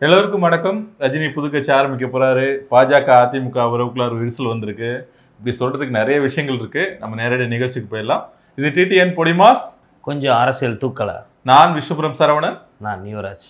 எல்லோருக்கும் வணக்கம் ரஜினி புதுக்கட்சி ஆரம்பிக்க போறாரு பாஜக அதிமுக உறவுக்குள்ள ஒரு விரிசல் வந்திருக்கு இப்படி சொல்றதுக்கு நிறைய விஷயங்கள் இருக்கு நம்ம நேரடி நிகழ்ச்சிக்கு போயிடலாம் இது டிடிஎன் பொடிமாஸ் கொஞ்சம் அரசியல் தூக்கலை நான் விஸ்வபுரம் சரவணன் நான் நியூராஜ்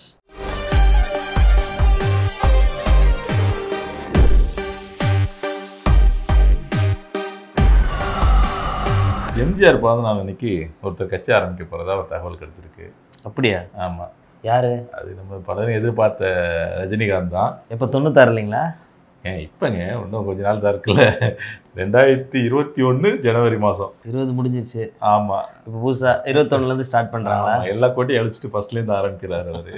எம்ஜிஆர் பிறந்த நாள் அன்னைக்கு ஒருத்தர் கட்சி ஆரம்பிக்க போறதா ஒரு தகவல் கிடைச்சிருக்கு அப்படியா ஆமா யாரு அது நம்ம பலரும் எதிர்பார்த்த ரஜினிகாந்த் தான் எப்போ தொண்ணூத்தாறு இல்லைங்களா ஏன் இப்பங்க இன்னும் கொஞ்ச நாள் தான் இருக்குல்ல ரெண்டாயிரத்தி இருபத்தி ஒன்று ஜனவரி மாதம் இருபது முடிஞ்சிருச்சு ஆமா இப்போ புதுசாக இருபத்தொன்னுலேருந்து ஸ்டார்ட் பண்ணுறாங்களா ஆமா, எல்லா கோட்டையும் அழிச்சிட்டு ஃபர்ஸ்ட்லேருந்து ஆரம்பிக்கிறாரு அவரு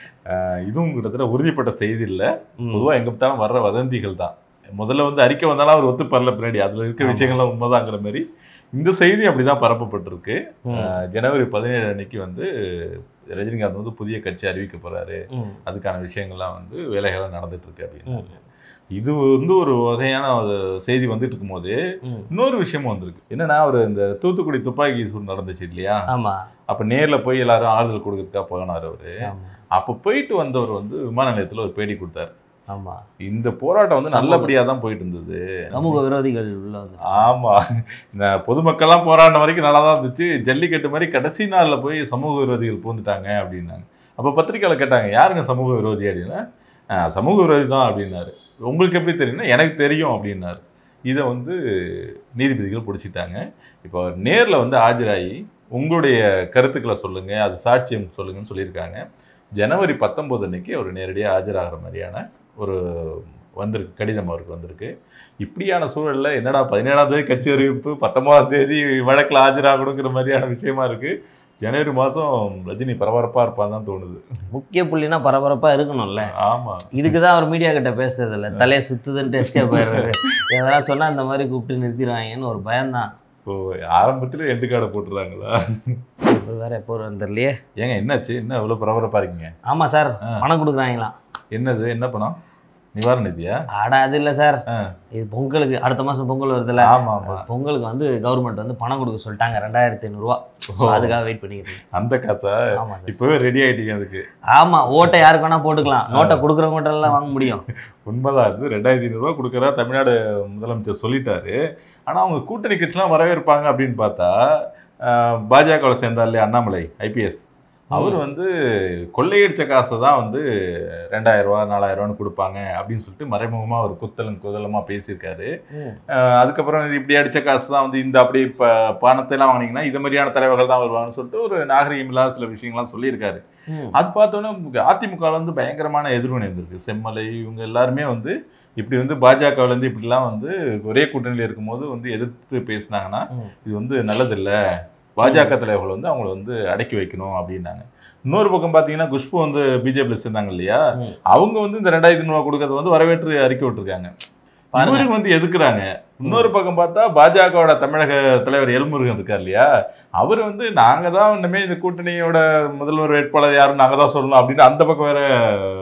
அஹ் இதுவும் கிட்டத்தட்ட உறுதிப்பட்ட செய்தி இல்லை பொதுவா எங்க பார்த்தாலும் வர்ற வதந்திகள் தான் முதல்ல வந்து அறிக்கை வந்தாலும் அவர் ஒத்துப்பரல பின்னாடி அதுல இருக்க ஆமா. விஷயங்கள்லாம் உண்மைதாங்கிற மாதிரி இந்த செய்தி அப்படிதான் பரப்பப்பட்டிருக்கு அஹ் ஜனவரி பதினேழு அன்னைக்கு வந்து ரஜினிகாந்த் வந்து புதிய கட்சி அறிவிக்க போறாரு அதுக்கான விஷயங்கள்லாம் வந்து வேலைகள்லாம் நடந்துட்டு இருக்கு அப்படின்னு இது வந்து ஒரு வகையான ஒரு செய்தி வந்துட்டு இருக்கும்போது இன்னொரு விஷயமும் வந்திருக்கு என்னன்னா அவர் இந்த தூத்துக்குடி துப்பாக்கி சூடு நடந்துச்சு இல்லையா ஆமா அப்ப நேர்ல போய் எல்லாரும் ஆறுதல் கொடுக்கறதுக்காக போனார் அவரு ஆமா அப்ப போயிட்டு வந்தவர் வந்து விமான நிலையத்துல ஒரு பேடி கொடுத்தாரு ஆமா இந்த போராட்டம் வந்து சமூக- நல்லபடியா தான் போயிட்டு இருந்தது சமூக விரோதிகள் உள்ள வந்து ஆமா இந்த பொதுமக்கள்லாம் போராடின வரைக்கும் நல்லா தான் இருந்துச்சு ஜல்லிக்கட்டு மாதிரி கடைசி நாள்ல போய் சமூக விரோதிகள் பூந்துட்டாங்க அப்படின்னாங்க அப்ப பத்திரிக்கையாள கேட்டாங்க யாருங்க சமூக விரோதி அப்படின்னா "ஆ, சமூக விரோதி தான் அப்படின்னாரு உங்களுக்கு எப்படி தெரியும்னா எனக்கு தெரியும் அப்படின்னாரு இதை வந்து நீதிபதிகள் பிடிச்சிட்டாங்க இப்போ நேர்ல வந்து ஆஜராகி உங்களுடைய கருத்துக்களை சொல்லுங்க அது சாட்சியம் சொல்லுங்கன்னு சொல்லியிருக்காங்க ஜனவரி பத்தொன்பது அன்னைக்கு அவர் நேரடியாக ஆஜராகிற மாதிரியான ஒரு வந்திருக்கு கடிதம் அவருக்கு வந்திருக்கு இப்படியான சூழல்ல என்னடா பதினேழாம் தேதி கட்சி அறிவிப்பு பத்தொன்பதாம் தேதி வழக்கில் ஆஜராகணுங்கிற மாதிரியான விஷயமா இருக்கு ஜனவரி மாதம் ரஜினி பரபரப்பா இருப்பான்னு தான் தோணுது முக்கிய புள்ளினா பரபரப்பா இருக்கணும்ல ஆமா இதுக்கு தான் அவர் மீடியா கிட்ட பேசுறது இல்ல தலையை சுத்துதுன்ட்டு எஸ்கேப் ஆயிடுறது எதனா சொன்னா இந்த மாதிரி கூப்பிட்டு நிறுத்திடுவாங்கன்னு ஒரு பயம்தான் இப்போ ஆரம்பத்துல எண்டு கார்டை போட்டுறாங்களா இப்போ வேற எப்போ வரும்னு தெரியலையே ஏங்க என்னாச்சு என்ன இவ்வளவு பரபரப்பா இருக்கீங்க ஆமா சார் ஆ. பணம் கொடுக்குறாங்களாம் என்னது என்ன பணம் நிவாரண நிதியா ஆடா அது இல்ல சார் ஆ. இது பொங்கலுக்கு அடுத்த மாசம் பொங்கல் வருதுல்ல ஆமா ஆமா பொங்கலுக்கு வந்து கவர்மெண்ட் வந்து பணம் கொடுக்க சொல்லிட்டாங்க ரெண்டாயிரத்தி ஐநூறுரூவா ஓ. அதுக்காக வெயிட் பண்ணிக்கிட்டு இருக்கேன். அந்த காசா ஆமா சார் இப்பவே ரெடி ஆயிட்டீங்க அதுக்கு ஆமா ஓட்டை யாருக்கு வேணா போட்டுக்கலாம் நோட்டை கொடுக்குறவங்க எல்லாம் வாங்க முடியும் உண்மைதான் இது ரெண்டாயிரத்தி ஐநூறுரூவா கொடுக்குறா தமிழ்நாடு முதலமைச்சர் சொல்லிட்டாரு ஆனா அவங்க கூட்டணி கட்சிலாம் வரவேற்பாங்க அப்படின்னு பார்த்தா பாஜகவில் சேர்ந்தார் இல்லையா அண்ணாமலை ஐபிஎஸ் அவர் வந்து கொள்ளையடிச்ச காசை தான் வந்து ரெண்டாயிரம் ரூபா நாலாயிரம் ரூபான்னு கொடுப்பாங்க அப்படின்னு சொல்லிட்டு மறைமுகமா அவர் குத்தலும் குதலமா பேசியிருக்காரு ம். அஹ் அதுக்கப்புறம் இது இப்படி அடிச்ச காசு தான் வந்து இந்த அப்படி இப்போ பணத்தை எல்லாம் வாங்கினீங்கன்னா இது மாதிரியான தலைவர்கள் தான் வருவாங்கன்னு சொல்லிட்டு ஒரு நாகரிகம் இல்லாத சில விஷயங்கள்லாம் சொல்லியிருக்காரு ம். அது பார்த்தோன்னே அதிமுக வந்து பயங்கரமான எதிர்வினை இருந்திருக்கு செம்மலை இவங்க எல்லாருமே வந்து இப்படி வந்து பாஜகவுல இருந்து இப்படிலாம் வந்து ஒரே கூட்டணியில் இருக்கும்போது வந்து எதிர்த்து பேசினாங்கன்னா ம். இது வந்து நல்லதில்ல பாஜக தலைவர்கள் வந்து அவங்கள வந்து அடக்கி வைக்கணும் அப்படின்னாங்க இன்னொரு பக்கம் பார்த்தீங்கன்னா குஷ்பு வந்து பிஜேபியில் சேர்ந்தாங்க இல்லையா ம். அவங்க வந்து இந்த ரெண்டாயிரத்தி ரூபா கொடுக்கறத வந்து வரவேற்று அறிக்கை விட்டுருக்காங்க பாருங்க. இவருக்கு வந்து எதுக்குறாங்க இன்னொரு பக்கம் பார்த்தா பாஜகவோட தமிழக தலைவர் எல்முருகன் இருக்கார் இல்லையா அவர் வந்து நாங்க தான் இனிமே இந்த கூட்டணியோட முதல்வர் வேட்பாளர் யாரும் நாங்க தான் சொல்லணும் அப்படின்னு அந்த பக்கம் வேற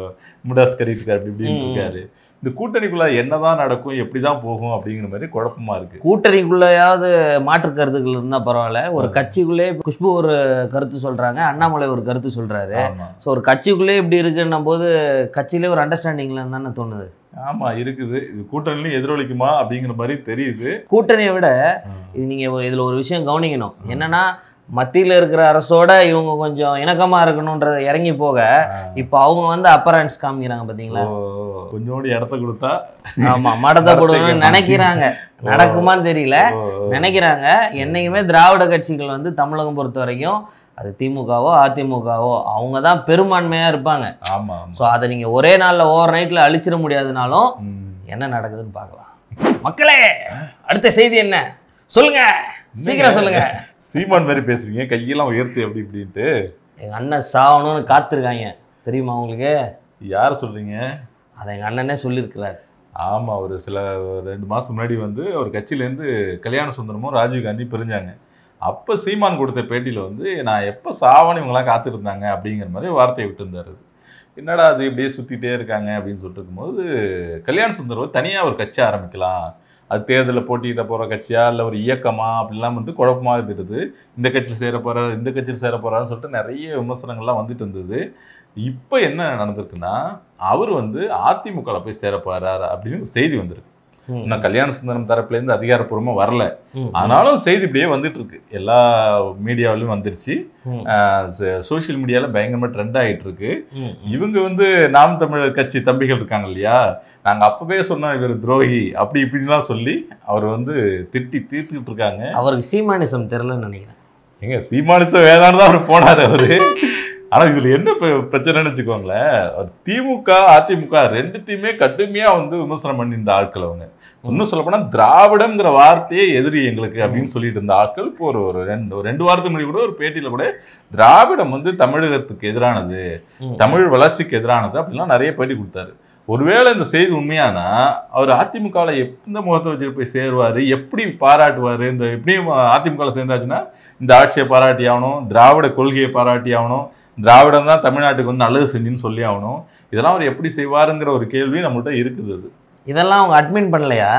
முடாஸ் கறிட்டு இருக்காரு அப்படி இப்படின்னு ம். இருக்காரு இந்த கூட்டணிக்குள்ள என்னதான் நடக்கும் எப்படிதான் போகும் அப்படிங்கிற மாதிரி குழப்பமா இருக்கு கூட்டணிக்குள்ளேயாவது மாற்று கருத்துக்கள் இருந்தா பரவாயில்ல ஒரு ஆ. கட்சிக்குள்ளே குஷ்பு ஒரு கருத்து சொல்றாங்க அண்ணாமலை ஒரு கருத்து சொல்றாரு ஆமா ஸோ ஒரு கட்சிக்குள்ளே இப்படி இருக்குன்னும் போது கட்சியிலே ஒரு அண்டர்ஸ்டாண்டிங்ல தானே தோணுது ஆமா இருக்குது இது கூட்டணிலையும் எதிரொலிக்குமா அப்படிங்கிற மாதிரி தெரியுது கூட்டணியை விட இது நீங்க இதுல ஒரு விஷயம் கவனிக்கணும் என்னன்னா மத்தியில இருக்கிற அரசோட இவங்க கொஞ்சம் இணக்கமா இருக்கணும்ன்றத இறங்கி போக இப்போ அவங்க வந்து அப்பரன்ஸ் காமிக்கிறாங்க பாத்தீங்களா ஓ, கொஞ்சோண்டு இடத்த கொடுத்தா ஆமா மடத்தை போடுவோம்னு நினைக்கிறாங்க நடக்குமான்னு தெரியல ஓ, ஓ. நினைக்கிறாங்க என்னைக்குமே திராவிட கட்சிகள் வந்து தமிழகம் பொறுத்த வரைக்கும் அது திமுகவோ அதிமுகவோ அவங்க தான் பெரும்பான்மையா இருப்பாங்க ஆமா ஆமா ஸோ அதை நீங்க ஒரே நாள்ல ஓவர் நைட்ல அழிச்சிட முடியாதுனாலும் ம். என்ன நடக்குதுன்னு பார்க்கலாம் மக்களே அடுத்த செய்தி என்ன சொல்லுங்க சீக்கிரம் சொல்லுங்க சீமான் மாதிரி பேசுறீங்க கையெல்லாம் உயர்த்து அப்படி இப்படின்ட்டு எங்க அண்ணன் சாவணும்னு காத்திருக்காங்க தெரியுமா உங்களுக்கு யார் சொல்றீங்க அதை எங்க அண்ணனே சொல்லியிருக்கிறார் ஆமா ஒரு சில ஒரு ரெண்டு மாசம் முன்னாடி வந்து ஒரு கட்சியிலேருந்து கல்யாண சுந்தரமும் ராஜீவ் காந்தி பிரிஞ்சாங்க அப்ப சீமான் கொடுத்த பேட்டியில வந்து நான் எப்ப சாவான்னு இவங்கெல்லாம் காத்துட்டு இருந்தாங்க அப்படிங்கிற மாதிரி வார்த்தையை விட்டுருந்தாரு என்னடா அது இப்படியே சுத்திட்டே இருக்காங்க அப்படின்னு சொல்லிட்டு இருக்கும்போது கல்யாண சுந்தரம் தனியா ஒரு கட்சி ஆரம்பிக்கலாம் அது தேர்தலில் போட்டியிட போற கட்சியா இல்லை ஒரு இயக்கமா அப்படிலாம் வந்து குழப்பமா இருந்துடுது இந்த கட்சியில் சேர போறாரு இந்த கட்சியில் சேர போறாருன்னு சொல்லிட்டு நிறைய விமர்சனங்கள்லாம் வந்துட்டு இருந்தது இப்போ என்ன நடந்திருக்குன்னா அவர் வந்து அதிமுகவில் போய் சேரப்பாரார் அப்படின்னு ஒரு செய்தி வந்திருக்கு ம். இன்னும் கல்யாண சுந்தரம் தரப்புலேருந்து அதிகாரப்பூர்வமா வரல ம். ஆனாலும் செய்தி இப்படியே வந்துட்டு இருக்கு எல்லா மீடியாவிலும் வந்துருச்சு ம். சோஷியல் மீடியால பயங்கரமா ட்ரெண்ட் ஆயிட்டு இருக்கு ம். இவங்க வந்து நாம் தமிழர் கட்சி தம்பிகள் இருக்காங்க இல்லையா நாங்க அப்பவே சொன்னோம் இவர் துரோகி அப்படி இப்படின்லாம் சொல்லி அவர் வந்து திட்டி தீர்த்துக்கிட்டு இருக்காங்க அவருக்கு சீமானிசம் தெரிலன்னு நினைக்கிறேன் எங்க சீமானிசம் வேணான்னு தான் அவர் போனாரு அவரு ஆனா இதுல என்ன பெ- பிரச்சனைன்னு வச்சுக்கோங்களேன் அவர் திமுக அதிமுக ரெண்டுத்தையுமே கடுமையா வந்து விமர்சனம் பண்ணி இந்த ஆட்கள் அவங்க இன்னும் சொல்ல போனா திராவிடம்ங்கிற வார்த்தையே எதிரி எங்களுக்கு அப்படின்னு சொல்லிட்டு இருந்த ஆட்கள் இப்போ ஒரு ஒரு ரெண்டு ஒரு ரெண்டு வாரத்துக்கு முன்னாடி கூட ஒரு பேட்டியில கூட திராவிடம் வந்து தமிழகத்துக்கு எதிரானது ம். தமிழ் வளர்ச்சிக்கு எதிரானது அப்படிலாம் நிறைய பேட்டி கொடுத்தாரு ஒருவேளை இந்த செய்தி உண்மையானா அவர் அதிமுகவில் எந்த முகத்தை வச்சுட்டு போய் சேருவார் எப்படி பாராட்டுவார் இந்த எப்படியும் அதிமுகவில் சேர்ந்தாச்சுன்னா இந்த ஆட்சியை பாராட்டி ஆகணும் திராவிட கொள்கையை பாராட்டி ஆகணும் திராவிடம் தான் தமிழ்நாட்டுக்கு வந்து நல்லது செஞ்சுன்னு சொல்லி ஆகணும் இதெல்லாம் அவர் எப்படி செய்வாருங்கிற ஒரு கேள்வி நம்மகிட்ட இருக்குது அது இதெல்லாம் அவங்க அட்மின் பண்ணலையா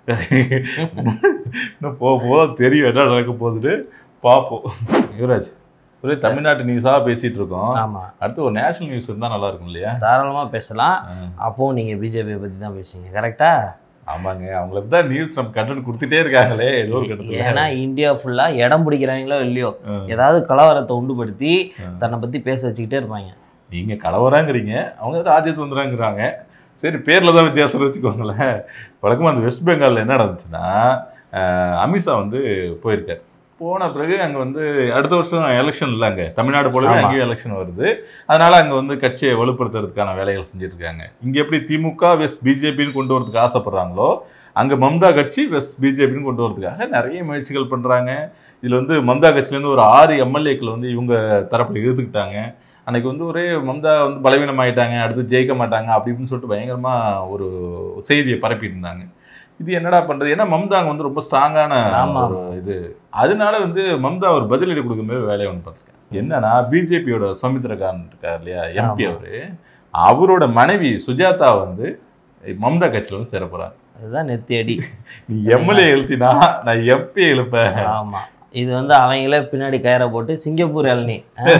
இன்னும் போக போக தெரியும் என்ன நடக்க போகுதுன்னு பார்ப்போம் யுவராஜ் ஒரே தமிழ்நாட்டு நியூஸாக பேசிட்டு இருக்கோம் ஆமா அடுத்து ஒரு நேஷனல் நியூஸ் இருந்தால் நல்லா இருக்கும் இல்லையா தாராளமா பேசலாம் ஆ. அப்போ நீங்க பிஜேபி பத்தி தான் பேசுங்க கரெக்டா ஆமாங்க அவங்களுக்கு தான் நியூஸ் நம்ம கண்டென்ட் கொடுத்துட்டே இருக்காங்களே ஏதோ ஒரு கட்டத்துல ஏன்னா இந்தியா ஃபுல்லா இடம் பிடிக்கிறாங்களோ இல்லையோ ஆ. ஏதாவது கலவரத்தை உண்டுபடுத்தி ஆ. தன்னை பத்தி பேச வச்சுக்கிட்டே இருப்பாங்க நீங்க கலவராங்கிறீங்க அவங்க ராஜ்யத்தந்திராங்கிறாங்க சரி பேர்ல தான் வித்தியாசம் வச்சுக்கோங்களேன் வழக்கமா அந்த வெஸ்ட் பெங்கால்ல என்ன நடந்துச்சுன்னா அஹ், அமித்ஷா வந்து போயிருக்காரு போன பிறகு அங்க வந்து அடுத்த வருஷம் எலெக்ஷன் இல்லை அங்க தமிழ்நாடு போலவே ஆமா. அங்கேயும் எலெக்ஷன் வருது அதனால அங்க வந்து கட்சியை வலுப்படுத்துறதுக்கான வேலைகள் செஞ்சுட்டு இருக்காங்க இங்க எப்படி திமுக வெஸ்ட் பிஜேபின்னு கொண்டு வரதுக்கு ஆசைப்படுறாங்களோ அங்க மம்தா கட்சி வெஸ்ட் பிஜேபின்னு கொண்டு வரதுக்காக நிறைய முயற்சிகள் பண்றாங்க இதுல வந்து மம்தா கட்சியிலேருந்து ஒரு ஆறு எம்எல்ஏக்கள் வந்து இவங்க தரப்புல இழுத்துக்கிட்டாங்க அன்னைக்கு வந்து ஒரே மம்தா வந்து பலவீனம் ஆயிட்டாங்க அடுத்து ஜெயிக்க மாட்டாங்க அப்படி இப்படின்னு சொல்லிட்டு பயங்கரமா ஒரு செய்தியை பரப்பிட்டு இருந்தாங்க இது என்னடா பண்றது ஏன்னா மம்தா அங்க வந்து ரொம்ப ஸ்ட்ராங்கான ஆமா. ஒரு இது அதனால வந்து மம்தா ஒரு பதிலடி கொடுக்கும்போது வேலையை ஒன்று பார்த்துருக்கேன் என்னன்னா பிஜேபியோட சௌமித்ரகான் இருக்கார் இல்லையா எம்பி ஆமா. அவரு அவரோட மனைவி சுஜாதா வந்து மம்தா கட்சியில வந்து சேர போறாங்க அதுதான் நெத்தி அடி நீ எம்எல்ஏ எழுத்தினா நான் எம்பி எழுப்பேன் ஆமா இது வந்து அவங்களே பின்னாடி கயிறை போட்டு சிங்கப்பூர் இளநீ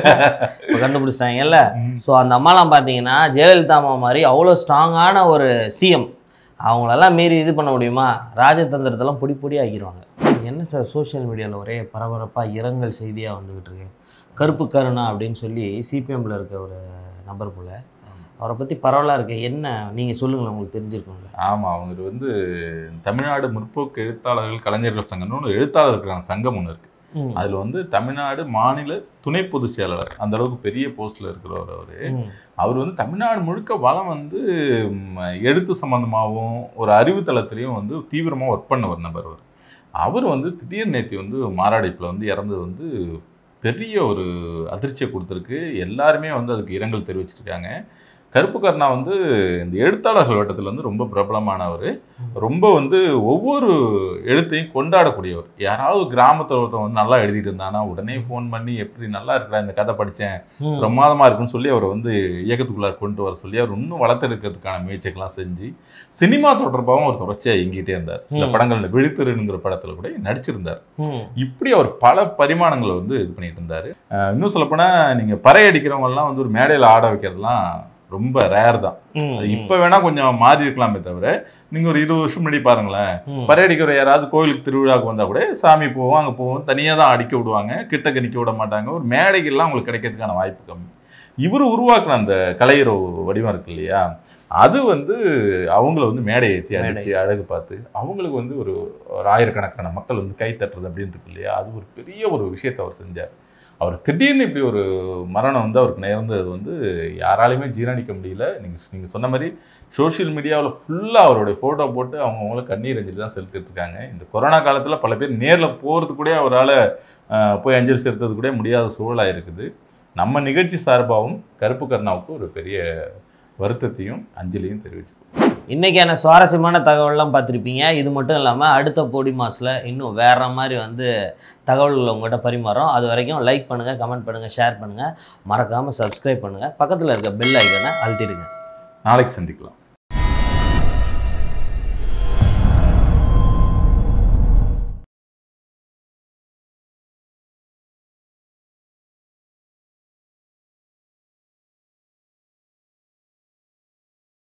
இப்போ கண்டுபிடிச்சிட்டாங்கல்ல ஸோ அந்த அம்மாலாம் பார்த்தீங்கன்னா ஜெயலலிதா அம்மா மாதிரி அவ்வளோ ஸ்ட்ராங்கான ஒரு சிஎம் அவங்களெல்லாம் மீறி இது பண்ண முடியுமா ராஜதந்திரத்தெல்லாம் பொடி பொடி ஆக்கிடுவாங்க என்ன சார் சோஷியல் மீடியாவில் ஒரே பரபரப்பாக இரங்கல் செய்தியாக வந்துக்கிட்டு இருக்கு கருப்பு கருணா அப்படின்னு சொல்லி சிபிஎம்ல இருக்க ஒரு நபர் போல அவரை பற்றி பரவலாக இருக்கு என்ன நீங்கள் சொல்லுங்களேன் உங்களுக்கு தெரிஞ்சிருக்கும்ல ஆமா அவங்க வந்து தமிழ்நாடு முற்போக்கு எழுத்தாளர்கள் கலைஞர்கள் சங்கம்னு ஒரு எழுத்தாளர் இருக்கிறாங்க சங்கம் ஒன்று இருக்கு ம். அதுல வந்து தமிழ்நாடு மாநில துணை பொதுச் செயலாளர் அந்த அளவுக்கு பெரிய போஸ்ட்ல இருக்கிறவர் அவரு ம். அவர் வந்து தமிழ்நாடு முழுக்க வளம் வந்து ம், எழுத்து சம்பந்தமாகவும் ஒரு அறிவுத்தளத்திலையும் வந்து தீவிரமா ஒர்க் பண்ணவர் நபர் அவர் அவர் வந்து திடீர் நேத்தி வந்து மாராடைப்புல வந்து இறந்தது வந்து பெரிய ஒரு அதிர்ச்சியை கொடுத்துருக்கு எல்லாருமே வந்து அதுக்கு இரங்கல் தெரிவிச்சிருக்காங்க கருப்பு கருணா வந்து இந்த எழுத்தாளர்கள் வட்டத்தில் வந்து ரொம்ப பிரபலமானவர் ரொம்ப வந்து ஒவ்வொரு எழுத்தையும் கொண்டாடக்கூடியவர் யாராவது கிராமத்தில் ஒருத்தன் வந்து நல்லா எழுதிட்டு இருந்தானா உடனே ஃபோன் பண்ணி எப்படி நல்லா இருக்கிறா இந்த கதை படித்தேன் ம். பிரமாதமாக இருக்குன்னு சொல்லி அவரை வந்து இயக்கத்துக்குள்ளார கொண்டு வர சொல்லி அவர் இன்னும் வளர்த்தெடுக்கிறதுக்கான முயற்சிகள்லாம் செஞ்சு சினிமா தொடர்பாகவும் அவர் தொடர்ச்சியாக இயங்கிட்டே இருந்தார் சில ம். படங்கள்ல விழித்திருங்கிற படத்தில் கூட நடிச்சிருந்தார் ம். இப்படி அவர் பல பரிமாணங்களை வந்து இது பண்ணிட்டு இருந்தாரு அஹ் இன்னும் சொல்லப்போனா நீங்க பறை அடிக்கிறவங்க எல்லாம் வந்து ஒரு மேடையில் ஆட வைக்கிறதுலாம் ரொம்ப ரேர் தான் ம். அது இப்ப வேணா கொஞ்சம் மாறி இருக்கலாமே தவிர நீங்க ஒரு இருபது வருஷம் முன்னாடி பாருங்களேன் ம். பறை அடிக்கிற யாராவது கோயிலுக்கு திருவிழாவுக்கு வந்தா கூட சாமி போவோம் அங்க போவோம் தனியா தான் அடிக்க விடுவாங்க கிட்டக்க நிக்க விட மாட்டாங்க ஒரு மேடைகள்லாம் உங்களுக்கு கிடைக்கிறதுக்கான வாய்ப்பு கம்மி இவர் உருவாக்குன அந்த கலையுறவு வடிவம் இருக்கு இல்லையா அது வந்து அவங்கள வந்து மேடை ஏற்றி அடிச்சு அழகு பார்த்து அவங்களுக்கு வந்து ஒரு ஒரு ஆயிரக்கணக்கான மக்கள் வந்து கை தட்டுறது அப்படின்னு இருக்கு இல்லையா அது ஒரு பெரிய ஒரு விஷயத்தை அவர் செஞ்சார் அவர் திடீர்னு இப்படி ஒரு மரணம் வந்து அவருக்கு நேர்ந்தது வந்து யாராலையுமே ஜீரணிக்க முடியல நீங்கள் நீங்கள் சொன்ன மாதிரி சோஷியல் மீடியாவில் ஃபுல்லாக அவருடைய ஃபோட்டோ போட்டு அவங்கவுங்கள கண்ணீர் அஞ்சலி தான் செலுத்திட்டு இருக்காங்க இந்த கொரோனா காலத்தில் பல பேர் நேரில் போகிறது கூட அவரால் போய் அஞ்சலி செலுத்துறது கூட முடியாத சூழலாக இருக்குது நம்ம நிகழ்ச்சி சார்பாகவும் கருப்பு கருணாவுக்கு ஒரு பெரிய வருத்தத்தையும் அஞ்சலியும் தெரிவிச்சு இன்னைக்கான சுவாரஸ்யமான தகவல்லாம் பார்த்துருப்பீங்க இது மட்டும் இல்லாமல் அடுத்த போடி மாசில் இன்னும் வேற மாதிரி வந்து தகவல்களை உங்கள்கிட்ட பரிமாறோம் அது வரைக்கும் லைக் பண்ணுங்கள் கமெண்ட் பண்ணுங்கள் ஷேர் பண்ணுங்கள் மறக்காமல் சப்ஸ்கிரைப் பண்ணுங்கள் பக்கத்தில் இருக்க பெல் ஐக்கனை அழுத்திடுங்க நாளைக்கு சந்திக்கலாம்